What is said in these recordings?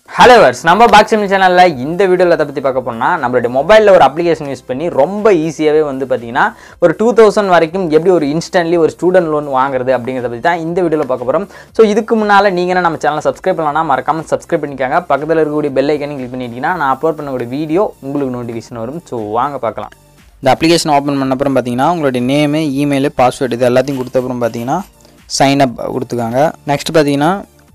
hello verse நம்ம boxing சேனலில் இந்த வீடியோவில் எதை பற்றி பார்க்க போனால் நம்மளுடைய மொபைலில் ஒரு அப்ளிகேஷன் யூஸ் பண்ணி ரொம்ப ஈஸியாகவே வந்து பார்த்தீங்கன்னா ஒரு டூ தௌசண்ட் வரைக்கும் எப்படி ஒரு இன்ஸ்டன்ட்லி ஒரு ஸ்டூடெண்ட் லோன் வாங்குறது அப்படிங்கிறத பற்றி தான் இந்த வீடியோவில் பார்க்க போகிறோம் ஸோ இதுக்கு முன்னால் நீங்கள் நம்ம சேனலை சப்ஸ்கிரைப் பண்ணலாம் மறக்காமல் சப்ஸ்கிரைப் பண்ணிக்காங்க பக்கத்தில் இருக்கக்கூடிய பெல் ஐக்கனையும் கிளிக் பண்ணிட்டீங்கன்னா நான் அப்லோட் பண்ணக்கூடிய வீடியோ உங்களுக்கு நோட்டிஃபிகேஷன் வரும் ஸோ வாங்க பார்க்கலாம் இந்த அப்ளிகேஷன் ஓப்பன் பண்ண அப்புறம் பார்த்தீங்கன்னா உங்களுடைய நேமு இமெயிலு பாஸ்வேர்டு இது எல்லாத்தையும் கொடுத்த அப்புறம் பார்த்தீங்கன்னா சைன் அப் கொடுத்துக்காங்க நெக்ஸ்ட் பார்த்தீங்கன்னா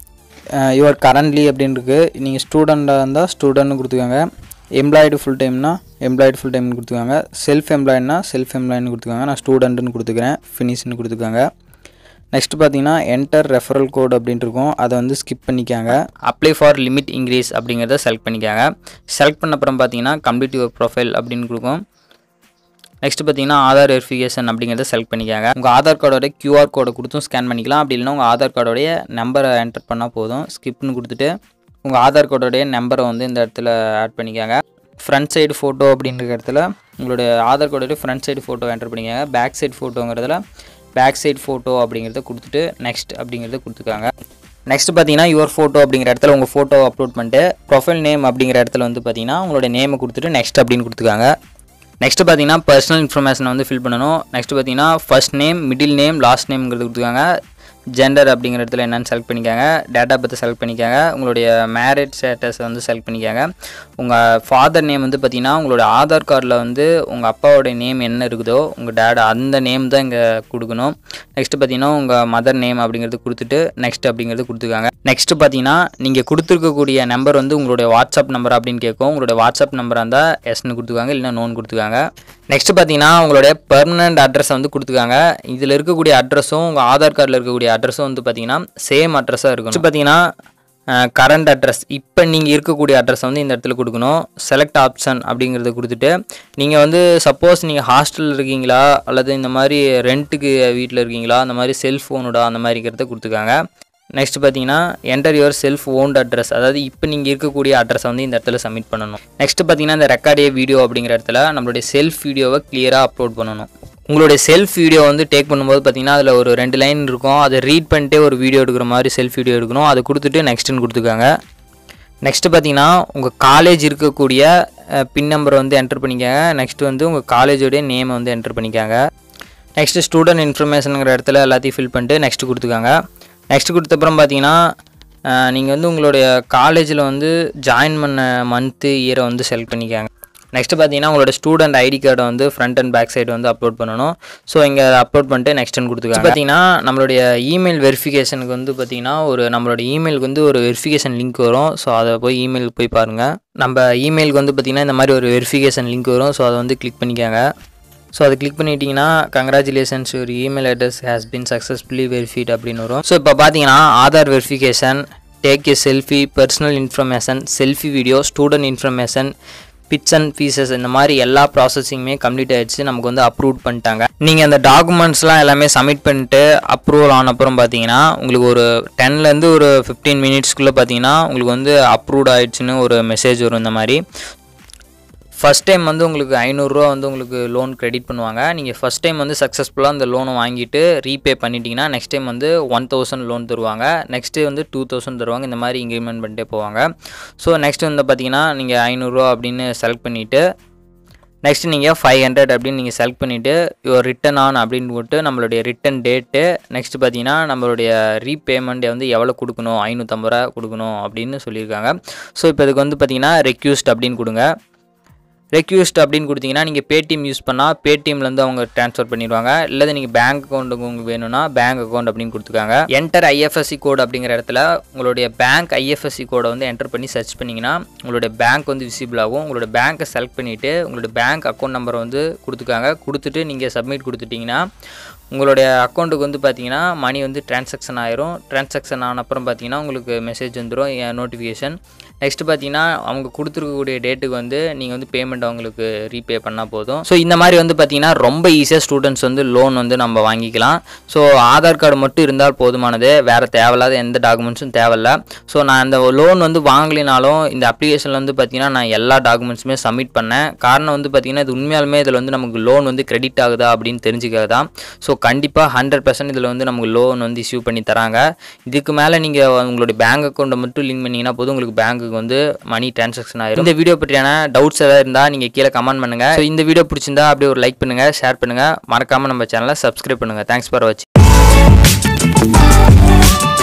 யுவர் கரண்ட்லி அப்படின்னு இருக்கு நீங்கள் ஸ்டூடெண்ட்டாக இருந்தால் ஸ்டூடெண்ட்னு கொடுத்துக்காங்க எம்ப்ளாய்டு ஃபுல் டைம்னா எம்ப்ளாய்டு ஃபுல் டைம்னு கொடுத்துக்காங்க செல்ஃப் எம்ப்ளாய்டுனா செல்ஃப் எம்ப்ளாய்னு கொடுத்துக்காங்க நான் ஸ்டூடெண்ட்டுன்னு கொடுத்துக்கிறேன் ஃபினிஷ்னு கொடுத்துக்காங்க நெக்ஸ்ட் பார்த்தீங்கன்னா என்டர் ரெஃபரல் கோட் அப்படின்ட்டு இருக்கும் அதை வந்து ஸ்கிப் பண்ணிக்காங்க அப்ளை ஃபார் லிமிட் இன்க்ரீஸ் அப்படிங்கிறத செலக்ட் பண்ணிக்காங்க செலக்ட் பண்ண அப்புறம் பார்த்தீங்கன்னா கம்ப்ளீட் யுவர் ப்ரொஃபைல் அப்படின்னு கொடுக்கும் நெக்ஸ்ட் பார்த்தீங்கன்னா ஆதார் வெரிஃபிகேஷன் அப்படிங்கிறத செலக்ட் பண்ணிக்காங்க உங்கள் ஆதார் கார்டோட QR கோடை கொடுத்தும் ஸ்கேன் பண்ணிக்கலாம் அப்படி இல்லைன்னா உங்கள் ஆதார் கார்டோடைய நம்பரை என்டர் பண்ணால் போதும் ஸ்கிப்னு கொடுத்துட்டு உங்கள் ஆதார் கார்டோடைய நம்பரை வந்து இந்த இடத்துல ஆட் பண்ணிக்காங்க ஃப்ரண்ட் சைடு ஃபோட்டோ அப்படின்ற இடத்துல உங்களுடைய ஆதார் கார்டோடைய ஃப்ரண்ட் சைடு ஃபோட்டோ என்டர் பண்ணிக்காங்க பேக் சைடு ஃபோட்டோங்கிறதுல பேக் சைடு ஃபோட்டோ அப்படிங்கிறத கொடுத்துட்டு நெக்ஸ்ட் அப்படிங்கிறத கொடுத்துக்காங்க நெக்ஸ்ட் பார்த்தீங்கன்னா யுவர் ஃபோட்டோ அப்படிங்கிற இடத்துல உங்கள் ஃபோட்டோ அப்லோட் பண்ணிட்டு ப்ரொஃபைல் நேம் அப்படிங்கிற இடத்துல வந்து பார்த்தீங்கன்னா உங்களோட நேமை கொடுத்துட்டு நெக்ஸ்ட் அப்படின்னு கொடுத்துக்காங்க நெக்ஸ்ட் பார்த்தீங்கன்னா பர்சனல் இன்ஃபர்மேஷன் வந்து ஃபில் பண்ணணும் நெக்ஸ்ட் பார்த்தீங்கன்னா first name middle name last நேம்ங்கிறது கொடுத்துருக்காங்க ஜெண்டர் அப்படிங்கிற இடத்துல என்னென்னு செலக்ட் பண்ணிக்காங்க டேட்டா பற்றி செலக்ட் பண்ணிக்காங்க உங்களுடைய மேரேஜ் ஸ்டேட்டஸ் வந்து செலக்ட் பண்ணிக்காங்க உங்கள் ஃபாதர் நேம் வந்து பார்த்தீங்கன்னா உங்களோட ஆதார் கார்டில் வந்து உங்கள் அப்பாவோட நேம் என்ன இருக்குதோ உங்கள் டேட் அந்த நேம் தான் இங்கே கொடுக்கணும் நெக்ஸ்ட் பார்த்தீங்கன்னா உங்கள் மதர் நேம் அப்படிங்கிறது கொடுத்துட்டு நெக்ஸ்ட் அப்படிங்கிறது கொடுத்துருக்காங்க நெக்ஸ்ட் பார்த்தீங்கன்னா நீங்கள் கொடுத்துருக்கக்கூடிய நம்பர் வந்து உங்களுடைய வாட்ஸ்அப் நம்பர் அப்படின்னு கேட்கும் உங்களுடைய வாட்ஸ்அப் நம்பராக இருந்தால் எஸ்னு கொடுத்துருக்காங்க இல்லைன்னா நோன் கொடுத்துருக்காங்க நெக்ஸ்ட் பார்த்தீங்கன்னா உங்களுடைய பெர்மனண்ட் அட்ரஸை வந்து கொடுத்துருக்காங்க இதில் இருக்கக்கூடிய அட்ரஸும் உங்கள் ஆதார் கார்டில் இருக்கக்கூடிய அட்ரஸும் வந்து பார்த்தீங்கன்னா சேம் அட்ரஸாக இருக்கும் Next பார்த்தீங்கன்னா கரண்ட் அட்ரஸ் இப்போ நீங்கள் இருக்கக்கூடிய அட்ரஸை வந்து இந்த இடத்துல கொடுக்கணும் செலக்ட் ஆப்ஷன் அப்படிங்கிறத கொடுத்துட்டு நீங்கள் வந்து சப்போஸ் நீங்கள் ஹாஸ்டலில் இருக்கீங்களா அல்லது இந்த மாதிரி ரெண்ட்டுக்கு வீட்டில் இருக்கீங்களா அந்த மாதிரி செல்ஃபோனோட அந்த மாதிரி இருக்கிறத கொடுத்துருக்காங்க நெக்ஸ்ட் பார்த்தீங்கன்னா enter your self owned address அதாவது இப்போ நீங்கள் இருக்கக்கூடிய அட்ரஸை வந்து இந்த இடத்துல சப்மிட் பண்ணணும் நெக்ஸ்ட் பார்த்தீங்கன்னா இந்த ரெக்கார்டே வீடியோ அப்படிங்கிற இடத்துல நம்மளுடைய செல்ஃப் வீடியோவை கிளியராக அப்லோட் பண்ணணும் உங்களுடைய செல்ஃப் வீடியோ வந்து டேக் பண்ணும்போது பார்த்தீங்கன்னா அதில் ஒரு ரெண்டு லைன் இருக்கும் அதை ரீட் பண்ணிட்டே ஒரு வீடியோ எடுக்கிற மாதிரி செல்ஃப் வீடியோ எடுக்கணும் அதை கொடுத்துட்டு நெக்ஸ்ட்டுன்னு கொடுத்துருக்காங்க நெக்ஸ்ட்டு பார்த்தீங்கன்னா உங்கள் காலேஜ் இருக்கக்கூடிய பின் நம்பரை வந்து என்டர் பண்ணிக்கோங்க நெக்ஸ்ட் வந்து உங்கள் காலேஜோடைய நேமை வந்து என்டர் பண்ணிக்காங்க நெக்ஸ்ட்டு ஸ்டூடெண்ட் இன்ஃபர்மேஷனுங்கிற இடத்துல எல்லாத்தையும் ஃபில் பண்ணிட்டு நெக்ஸ்ட் கொடுத்துக்காங்க நெக்ஸ்ட் கொடுத்தப்புறம் பார்த்தீங்கன்னா நீங்கள் வந்து உங்களுடைய காலேஜில் வந்து ஜாயின் பண்ண மந்த்து இயரை வந்து செலக்ட் பண்ணிக்காங்க நெக்ஸ்ட் பார்த்தீங்கன்னா உங்களோட ஸ்டூடெண்ட் ஐடி கார்டை வந்து ஃப்ரண்ட் அண்ட் பேக் சைடு வந்து அப்லோட் பண்ணணும் ஸோ இங்கே அப்லோட் பண்ணிட்டு நெக்ஸ்ட்னு கொடுத்துருக்காங்க பார்த்தீங்கன்னா நம்மளுடைய இமெயில் வெரிஃபிகேஷனுக்கு வந்து பார்த்தீங்கன்னா ஒரு நம்மளோட இமெயிலுக்கு வந்து ஒரு வெரிஃபிகேஷன் லிங்க் வரும் ஸோ அதை போய் இமெயில் போய் பாருங்கள் நம்ம இமெயிலுக்கு வந்து பார்த்தீங்கன்னா இந்த மாதிரி ஒரு வெரிஃபிகேஷன் லிங்க் வரும் ஸோ அதை வந்து கிளிக் பண்ணிக்காங்க ஸோ அதை கிளிக் பண்ணிட்டீங்கன்னா கங்க்ராச்சுலேஷன்ஸ் ஒரு email address has been successfully verified அப்படின்னு வரும் ஸோ இப்போ பார்த்தீங்கன்னா Aadhaar verification take a selfie personal information selfie video student information bits and pieces இந்த மாதிரி எல்லா ப்ராசஸிங்குமே கம்ப்ளீட் ஆயிடுச்சு நமக்கு வந்து அப்ரூவ் பண்ணிட்டாங்க நீங்கள் அந்த டாக்குமெண்ட்ஸ்லாம் எல்லாமே சப்மிட் பண்ணிட்டு அப்ரூவல் ஆன அப்புறம் பார்த்தீங்கன்னா உங்களுக்கு ஒரு டென்லேருந்து ஒரு ஃபிஃப்டீன் மினிட்ஸ்க்குள்ளே பார்த்தீங்கன்னா உங்களுக்கு வந்து அப்ரூவ்ட் ஆயிடுச்சுன்னு ஒரு மெசேஜ் வரும் இந்த மாதிரி ஃபஸ்ட் டைம் வந்து உங்களுக்கு ஐநூறுரூவா வந்து உங்களுக்கு லோன் கிரெடிட் பண்ணுவாங்க நீங்கள் ஃபஸ்ட் டைம் வந்து சக்ஸஸ்ஃபுல்லாக அந்த லோனை வாங்கிட்டு ரீபே பண்ணிட்டீங்கன்னா நெக்ஸ்ட் டைம் வந்து ஒன் தௌசண்ட் லோன் தருவாங்க நெக்ஸ்ட்டு வந்து டூ தௌசண்ட் தருவாங்க இந்த மாதிரி இன்க்ரிமெண்ட் பண்ணிட்டே போவாங்க ஸோ நெக்ஸ்ட் வந்து பார்த்தீங்கன்னா நீங்கள் ஐநூறுரூவா அப்படின்னு செலக்ட் பண்ணிவிட்டு நெக்ஸ்ட் நீங்கள் ஃபைவ் ஹண்ட்ரட் அப்படின்னு நீங்கள் செலக்ட் பண்ணிவிட்டு யுவர் ரிட்டன் ஆன் அப்படின்னு போட்டு நம்மளுடைய ரிட்டன் டேட்டு நெக்ஸ்ட் பார்த்தீங்கன்னா நம்மளுடைய ரீபேமெண்ட் வந்து எவ்வளோ கொடுக்கணும் ஐநூற்றம்பது ரூபா கொடுக்கணும் அப்படின்னு சொல்லியிருக்காங்க ஸோ இப்போ இதுக்கு வந்து பார்த்தீங்கன்னா ரெக்யூஸ்ட் அப்படின்னு கொடுங்க ரெக்யூஸ்ட் அப்படின்னு கொடுத்தீங்கன்னா நீங்கள் பேடிஎம் யூஸ் பண்ணால் பேடிஎம்லேருந்து அவங்க ட்ரான்ஸ்ஃபர் பண்ணிடுவாங்க இல்லை நீங்கள் பேங்க் அக்கௌண்ட்டுக்கு உங்களுக்கு வேணும்னா பேங்க் அக்கௌண்ட் அப்படின்னு கொடுத்துருக்காங்க என்டர் ஐஎஃப்எஸ்சி கோட் அப்படிங்கிற இடத்துல உங்களுடைய பேங்க் ஐஎஃப்எஸ்சி கோடை வந்து என்டர் பண்ணி சர்ச் பண்ணிங்கன்னா உங்களுடைய பேங்க் வந்து விசிபிள் ஆகும் உங்களோட பேங்க்கை செலக்ட் பண்ணிவிட்டு உங்களோட பேங்க் அக்கௌண்ட் நம்பரை வந்து கொடுத்துருக்காங்க கொடுத்துட்டு நீங்கள் சப்மிட் கொடுத்துட்டிங்கன்னா உங்களுடைய அக்கௌண்ட்டுக்கு வந்து பார்த்தீங்கன்னா மணி வந்து டிரான்சாக்ஷன் ஆயிரும் டிரான்சாக்ஷன் ஆன அப்புறம் பார்த்தீங்கன்னா உங்களுக்கு மெசேஜ் வந்துடும் நோட்டிஃபிகேஷன் நெக்ஸ்ட் பார்த்தீங்கன்னா அவங்க கொடுத்துருக்கக்கூடிய டேட்டுக்கு வந்து நீங்கள் வந்து பேமெண்ட் அவங்களுக்கு ரீபே பண்ணால் போதும் ஸோ இந்த மாதிரி வந்து பார்த்தீங்கன்னா ரொம்ப ஈஸியாக ஸ்டூடெண்ட்ஸ் வந்து லோன் வந்து நம்ம வாங்கிக்கலாம் ஸோ ஆதார் கார்டு மட்டும் இருந்தால் போதுமானது வேறு தேவையில்லாத எந்த டாக்குமெண்ட்ஸும் தேவையில்ல ஸோ நான் அந்த லோன் வந்து வாங்கலினாலும் இந்த அப்ளிகேஷனில் வந்து பார்த்தீங்கன்னா நான் எல்லா டாக்குமெண்ட்ஸுமே சப்மிட் பண்ணேன் காரணம் வந்து பார்த்தீங்கன்னா இது உண்மையாலுமே இதில் வந்து நமக்கு லோன் வந்து கிரெடிட் ஆகுதா அப்படின்னு தெரிஞ்சுக்காக தான் ஸோ கண்டிப்பாக ஹண்ட்ரட் பர்சன்ட் இதில் வந்து நமக்கு லோன் வந்து இஷ்யூ பண்ணி தராங்க இதுக்கு மேலே நீங்கள் உங்களுடைய பேங்க் அக்கௌண்ட்டை மட்டும் லிங்க் பண்ணிங்கன்னா போதும் உங்களுக்கு பேங்க்குக்கு வந்து மணி டிரான்சாக்ஷன் ஆயிரும் இந்த வீடியோ பற்றியான டவுட்ஸ் ஏதாவது இருந்தால் நீங்கள் கீழே கமெண்ட் பண்ணுங்கள் ஸோ இந்த வீடியோ பிடிச்சிருந்தா அப்படியே ஒரு லைக் பண்ணுங்கள் ஷேர் பண்ணுங்கள் மறக்காமல் நம்ம சேனலை சப்ஸ்கிரைப் பண்ணுங்கள் தேங்க்ஸ் ஃபார் வாட்சிங்